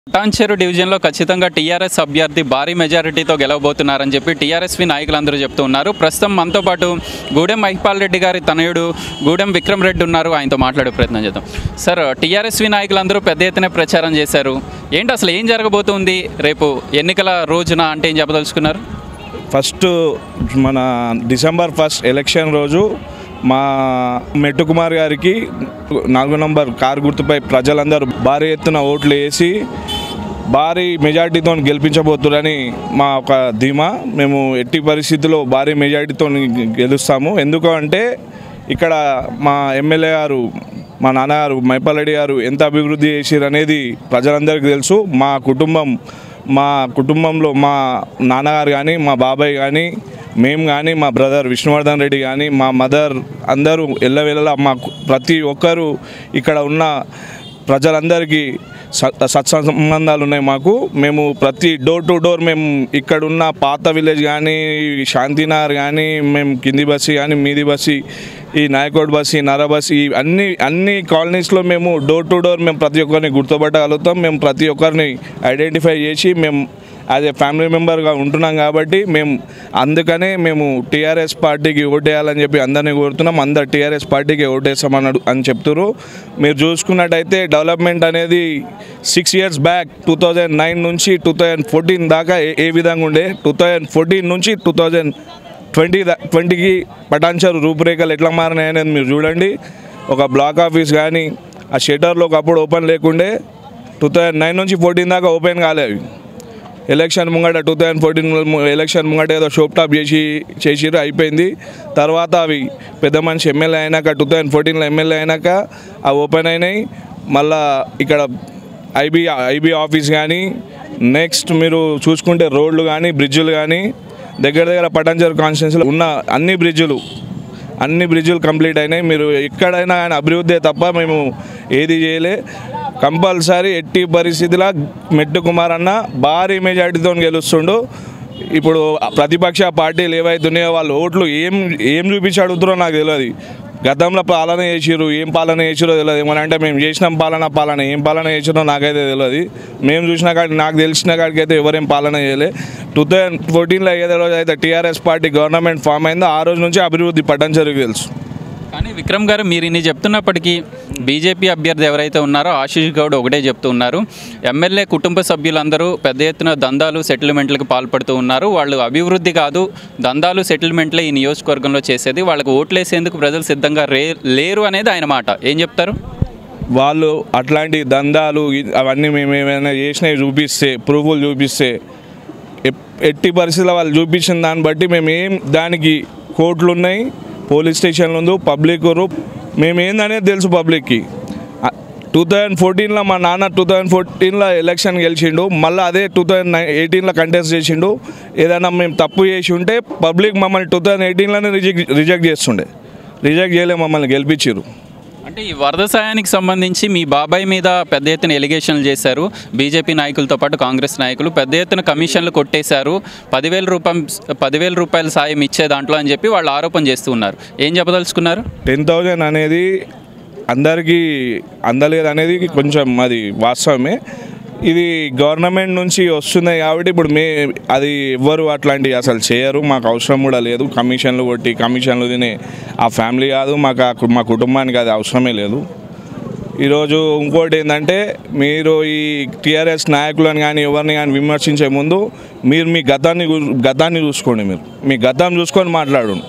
పటాన్చెరు డివిజన్లో ఖచ్చితంగా టీఆర్ఎస్ అభ్యర్థి భారీ మెజారిటీతో గెలవబోతున్నారని చెప్పి టీఆర్ఎస్వి నాయకులందరూ చెప్తూ ఉన్నారు ప్రస్తుతం మనతో పాటు గూడెం మహిపాల్ రెడ్డి గారి తనయుడు గూడెం విక్రమ్ రెడ్డి ఉన్నారు ఆయనతో మాట్లాడే ప్రయత్నం చేద్దాం సార్ టీఆర్ఎస్వి నాయకులందరూ పెద్ద ఎత్తున ప్రచారం చేశారు ఏంటి అసలు ఏం జరగబోతుంది రేపు ఎన్నికల రోజున అంటే ఏం చెప్పదలుచుకున్నారు ఫస్ట్ మన డిసెంబర్ ఫస్ట్ ఎలక్షన్ రోజు మా మెట్టు కుమార్ గారికి నాలుగు నంబర్ కారు గుర్తుపై ప్రజలందరూ భారీ ఎత్తున ఓట్లు వేసి భారీ మెజార్టీతో గెలిపించబోతున్నారని మా ఒక ధీమా మేము ఎట్టి పరిస్థితుల్లో భారీ మెజార్టీతో గెలుస్తాము ఎందుకు అంటే ఇక్కడ మా ఎమ్మెల్యే గారు మా నాన్నగారు మైపాలరెడ్డి గారు ఎంత అభివృద్ధి చేసిరు అనేది ప్రజలందరికీ తెలుసు మా కుటుంబం మా కుటుంబంలో మా నాన్నగారు కానీ మా బాబాయ్ కానీ మేము కానీ మా బ్రదర్ విష్ణువర్ధన్ రెడ్డి కానీ మా మదర్ అందరూ ఎల్లవెల్లలా మా కు- ప్రతి ఒక్కరూ ఇక్కడ ఉన్న ప్రజలందరికీ స- సత్సంబంధాలు ఉన్నాయి మాకు మేము ప్రతి డోర్ టు డోర్ మేము ఇక్కడ ఉన్న పాత విలేజ్ కానీ శాంతినగర్ కానీ మేము కింది బస్సు కానీ మీది బస్సు ఈ నాయకోడ్ బస్సు నర బస్సు ఈ అన్ని అన్ని కాలనీస్లో మేము డోర్ టు డోర్ మేము ప్రతి ఒక్కరిని గుర్తుపట్టగలుగుతాం మేము ప్రతి ఒక్కరిని ఐడెంటిఫై చేసి మేము యాజ్ ఏ ఫ్యామిలీ మెంబర్గా ఉంటున్నాం కాబట్టి మేము అందుకనే మేము టీఆర్ఎస్ పార్టీకి ఓటేయాలని చెప్పి అందరినీ కోరుతున్నాం అందరు టీఆర్ఎస్ పార్టీకి ఓటేస్తామని అడు- అని చెప్తున్నారు మీరు చూసుకున్నట్టయితే డెవలప్మెంట్ అనేది six years back two thousand nine నుంచి టూ థౌజండ్ ఫోర్టీన్ దాకా ఏ ఏ విధంగా ఉండే టూ థౌజండ్ ఫోర్టీన్ నుంచి టూ థౌజండ్ ట్వంటీ ట్వంటీకి పటాన్చరు రూపురేఖలు ఎట్లా మారినాయి అనేది మీరు చూడండి ఒక బ్లాక్ ఆఫీస్ కానీ ఆ షెటర్లో ఒకప్పుడు ఓపెన్ లేకుండే టూ థౌజండ్ నైన్ నుంచి ఫోర్టీన్ దాకా ఓపెన్ కాలేవి ఎలక్షన్ ముంగట టూ థౌజండ్ ఫోర్టీన్ ఎలక్షన్ ముంగట ఏదో షోప్ టాప్ చేసి చేసిరు అయిపోయింది తర్వాత అవి పెద్ద మనిషి ఎమ్మెల్యే అయినాక టూ థౌజండ్ ఫోర్టీన్లో ఎమ్మెల్యే అయినాక అవి ఓపెన్ అయినాయి మళ్ళా ఇక్కడ ఐబీ ఐబీ ఆఫీస్ కానీ నెక్స్ట్ మీరు చూసుకుంటే రోడ్లు కానీ బ్రిడ్జులు కానీ దగ్గర దగ్గర పటాన్చర్ కాన్స్టిట్యున్సీలో ఉన్న అన్ని బ్రిడ్జులు అన్ని బ్రిడ్జులు కంప్లీట్ అయినాయి మీరు ఎక్కడైనా కానీ అభివృద్ధి తప్ప మేము ఏది చేయలే కంపల్సరీ ఎట్టి పరిస్థితిలో మెట్టు కుమార్ అన్న భారీ మెజార్టీతో గెలుస్తుండు ఇప్పుడు ప్రతిపక్ష పార్టీలు ఏవైతున్నాయో వాళ్ళు ఓట్లు ఏం ఏం చూపించి అడుగుతారో నాకు తెలియదు గతంలో పాలన చేసిరు ఏం పాలన చేసిరో తెలియదు ఏమనంటే మేము చేసినాం పాలన పాలన ఏం పాలన చేసిరో నాకైతే తెలియదు మేము చూసిన కాడికి నాకు తెలిసిన కాడికి అయితే ఎవరేం పాలన చేయలే టూ థౌజండ్ ఫోర్టీన్లో ఏదో రోజు అయితే టీఆర్ఎస్ పార్టీ గవర్నమెంట్ ఫామ్ అయిందో ఆ రోజు నుంచి అభివృద్ధి పట్టంచరికి తెలుసు కానీ విక్రమ్ గారు మీరు ఇన్ని చెప్తున్నప్పటికీ బీజేపీ అభ్యర్థి ఎవరైతే ఉన్నారో ఆశీష్ గౌడ్ ఒకటే చెప్తూ ఉన్నారు ఎమ్మెల్యే కుటుంబ సభ్యులందరూ పెద్ద ఎత్తున దందాలు సెటిల్మెంట్లకు పాల్పడుతూ ఉన్నారు వాళ్ళు అభివృద్ధి కాదు దందాలు సెటిల్మెంట్లే ఈ నియోజకవర్గంలో చేసేది వాళ్ళకు ఓట్లేసేందుకు ప్రజలు సిద్ధంగా రే లేరు అనేది ఆయన మాట ఏం చెప్తారు వాళ్ళు అట్లాంటి దందాలు ఇ- అవన్నీ మేము ఏమైనా చేసినవి చూపిస్తే ప్రూఫ్లు చూపిస్తే ఎప్- ఎట్టి పరిస్థితుల్లో వాళ్ళు చూపించిన దాన్ని బట్టి మేము ఏం దానికి కోర్టులు ఉన్నాయి పోలీస్ స్టేషన్లు ఉంది పబ్లిక్ మేము ఏందనేది తెలుసు పబ్లిక్కి టూ థౌజండ్ ఫోర్టీన్లో మా నాన్న టూ థౌజండ్ ఫోర్టీన్లో ఎలక్షన్ గెలిచిండు మళ్ళీ అదే టూ థౌజండ్ నైన్ ఎయిటీన్లో కంటెస్ట్ చేసిండు ఏదైనా మేము తప్పు చేసి ఉంటే పబ్లిక్ మమ్మల్ని టూ థౌజండ్ ఎయిటీన్లోనే రిజెక్ట్ రిజెక్ట్ చేస్తుండే రిజెక్ట్ చేయలే మమ్మల్ని గెలిపించారు అంటే ఈ వరద సాయానికి సంబంధించి మీ బాబాయ్ మీద పెద్ద ఎత్తున ఎలిగేషన్లు చేశారు బీజేపీ నాయకులతో పాటు కాంగ్రెస్ నాయకులు పెద్ద ఎత్తున కమిషన్లు కొట్టేశారు పదివేల రూపాయలు పదివేల రూపాయల సాయం ఇచ్చే దాంట్లో అని చెప్పి వాళ్ళు ఆరోపణ చేస్తూ ఉన్నారు ఏం చెప్పదలుచుకున్నారు టెన్ థౌజండ్ అనేది అందరికీ అందలేదు అనేది కొంచెం అది వాస్తవమే ఇది గవర్నమెంట్ నుంచి వస్తున్నాయి కాబట్టి ఇప్పుడు మే అది ఎవ్వరు అట్లాంటివి అసలు చేయరు మాకు అవసరం కూడా లేదు కమిషన్లు కొట్టి కమిషన్లు తినే ఆ ఫ్యామిలీ కాదు మాకు ఆ కు- మా కుటుంబానికి అది అవసరమే లేదు ఈరోజు ఇంకోటి ఏంటంటే మీరు ఈ టీఆర్ఎస్ నాయకులను కానీ ఎవరిని కానీ విమర్శించే ముందు మీరు మీ గతాన్ని చూ- గతాన్ని చూసుకోండి మీరు మీ గతం చూసుకొని మాట్లాడండి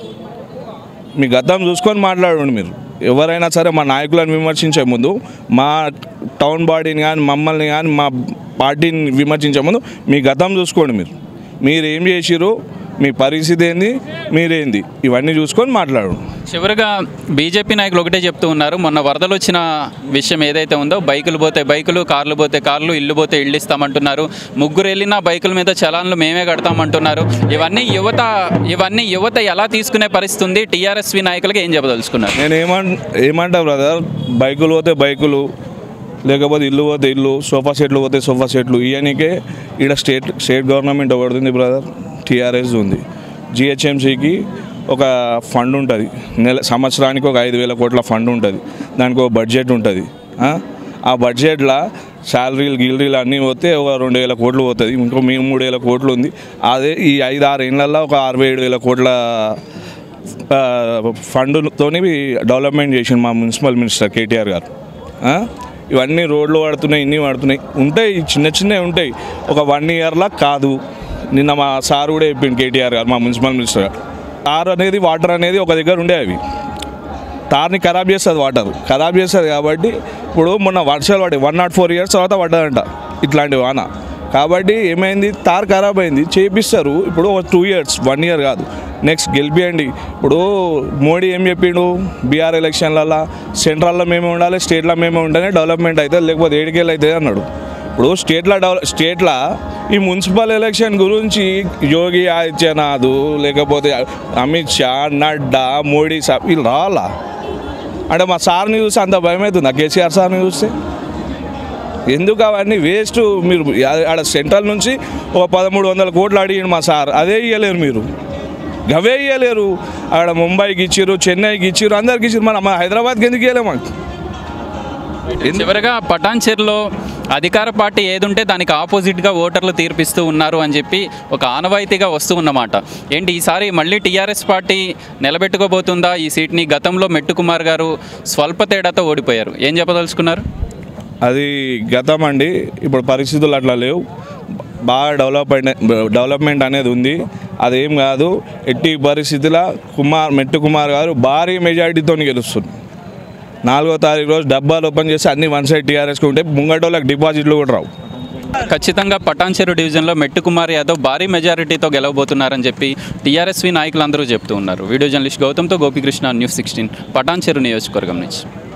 మీ గతం చూసుకొని మాట్లాడండి మీరు ఎవరైనా సరే మా నాయకులను విమర్శించే ముందు మా టౌన్ బాడీని కానీ మమ్మల్ని కానీ మా పార్టీని విమర్శించే ముందు మీ గతం చూసుకోండి మీరు మీరు ఏం చేసిరు మీ పరిస్థితి ఏంది మీరేంది ఇవన్నీ చూసుకొని మాట్లాడు చివరిగా బీజేపీ నాయకులు ఒకటే చెప్తూ ఉన్నారు మొన్న వరదలు వచ్చిన విషయం ఏదైతే ఉందో బైకులు పోతే బైకులు కార్లు పోతే కార్లు ఇల్లు పోతే ఇల్లు ఇస్తామంటున్నారు ముగ్గురు వెళ్ళిన బైకుల మీద చలాన్లు మేమే కడతామంటున్నారు ఇవన్నీ యువత ఇవన్నీ యువత ఎలా తీసుకునే పరిస్థితి ఉంది టీఆర్ఎస్వి నాయకులకి ఏం చెప్పదలుచుకున్నారు నేను ఏమంట ఏమంటా బ్రదర్ బైకులు పోతే బైకులు లేకపోతే ఇల్లు పోతే ఇల్లు సోఫా సెట్లు పోతే సోఫా సెట్లు ఇవన్నీకే ఇక్కడ స్టేట్ స్టేట్ గవర్నమెంట్ ఒకటి బ్రదర్ టీఆర్ఎస్ ఉంది జిహెచ్ఎంసీకి ఒక ఫండ్ ఉంటుంది నెల సంవత్సరానికి ఒక ఐదు వేల కోట్ల ఫండ్ ఉంటుంది దానికి ఒక బడ్జెట్ ఉంటుంది ఆ? ఆ బడ్జెట్లో శాలరీలు గిలరీలు అన్నీ పోతే ఒక రెండు వేల కోట్లు పోతుంది ఇంకో మేము మూడు వేల కోట్లు ఉంది అదే ఈ ఐదు ఆరు ఏళ్ళల్లో ఒక అరవై ఏడు వేల కోట్ల ఆ, ఫండ్తోని డెవలప్మెంట్ చేసిండు మా మున్సిపల్ మినిస్టర్ కేటీఆర్ గారు ఆ? ఇవన్నీ రోడ్లు పడుతున్నాయి ఇన్ని పడుతున్నాయి ఉంటాయి చిన్న చిన్నవి ఉంటాయి ఒక వన్ ఇయర్లా కాదు నిన్న మా సార్ కూడా చెప్పిండు కేటీఆర్ గారు మా మున్సిపల్ మినిస్టర్ గారు తార్ అనేది వాటర్ అనేది ఒక దగ్గర ఉండే అవి తార్ని ఖరాబ్ చేస్తుంది వాటర్ ఖరాబ్ చేస్తుంది కాబట్టి ఇప్పుడు మొన్న వర్షాలు పడ్డాయి వన్ నాట్ ఫోర్ ఇయర్స్ తర్వాత పడ్డదంట ఇట్లాంటి వాన కాబట్టి ఏమైంది తార్ ఖరాబ్ అయింది చేపిస్తారు ఇప్పుడు ఒక టూ ఇయర్స్ వన్ ఇయర్ కాదు నెక్స్ట్ గెలిపియండి ఇప్పుడు మోడీ ఏం చెప్పిండు బీఆర్ ఎలక్షన్లలో సెంట్రల్లో మేమే ఉండాలి స్టేట్లో మేమే ఉంటేనే డెవలప్మెంట్ అవుతుంది లేకపోతే ఏడికేళ్ళు అవుతుంది అన్నాడు ఇప్పుడు స్టేట్లో డెవలప్ స్టేట్లో ఈ మున్సిపల్ ఎలక్షన్ గురించి యోగి ఆదిత్యనాథ్ లేకపోతే అమిత్ షా నడ్డా మోడీ సాబ్ వీళ్ళు రావాలా అంటే మా సార్ని చూస్తే అంత భయం అవుతుందా కేసీఆర్ సార్ని చూస్తే ఎందుకు అవన్నీ వేస్ట్ మీరు ఆడ సెంట్రల్ నుంచి ఒక పదమూడు వందల కోట్లు అడిగిండు మా సార్ అదే ఇవ్వలేరు మీరు గవే ఇవ్వలేరు అక్కడ ముంబైకి ఇచ్చిర్రు చెన్నైకి ఇచ్చిర్రు అందరికి ఇచ్చిర్రు మన మన హైదరాబాద్కి ఎందుకు ఇవ్వలేము మాకు చివరగా పటాన్చెర్లో అధికార పార్టీ ఏదుంటే దానికి ఆపోజిట్గా ఓటర్లు తీర్పిస్తూ ఉన్నారు అని చెప్పి ఒక ఆనవాయితీగా వస్తూ ఉన్నమాట ఏంటి ఈసారి మళ్ళీ టీఆర్ఎస్ పార్టీ నిలబెట్టుకోబోతుందా ఈ సీట్ని గతంలో మెట్టుకుమార్ గారు స్వల్ప తేడాతో ఓడిపోయారు ఏం చెప్పదలుచుకున్నారు అది గతం అండి ఇప్పుడు పరిస్థితులు అట్లా లేవు బాగా డెవలప్మెంట్ డెవలప్మెంట్ అనేది ఉంది అదేం కాదు ఎట్టి పరిస్థితుల కుమార్ మెట్టు కుమార్ గారు భారీ మెజారిటీతో గెలుస్తుంది నాలుగో తారీఖు రోజు డబ్బాలు ఓపెన్ చేసి అన్ని వన్ సైడ్ టీఆర్ఎస్కి ఉంటే ముంగటోళ్ళకి డిపాజిట్లు కూడా రావు ఖచ్చితంగా పటాన్చెరు డివిజన్లో మెట్టుకుమార్ యాదవ్ భారీ మెజారిటీతో గెలవబోతున్నారని చెప్పి టీఆర్ఎస్వి నాయకులందరూ చెప్తూ ఉన్నారు వీడియో జర్నలిస్ట్ గౌతమ్తో గోపికృష్ణ న్యూస్ సిక్స్టీన్ పటాన్చెరు నియోజకవర్గం నుంచి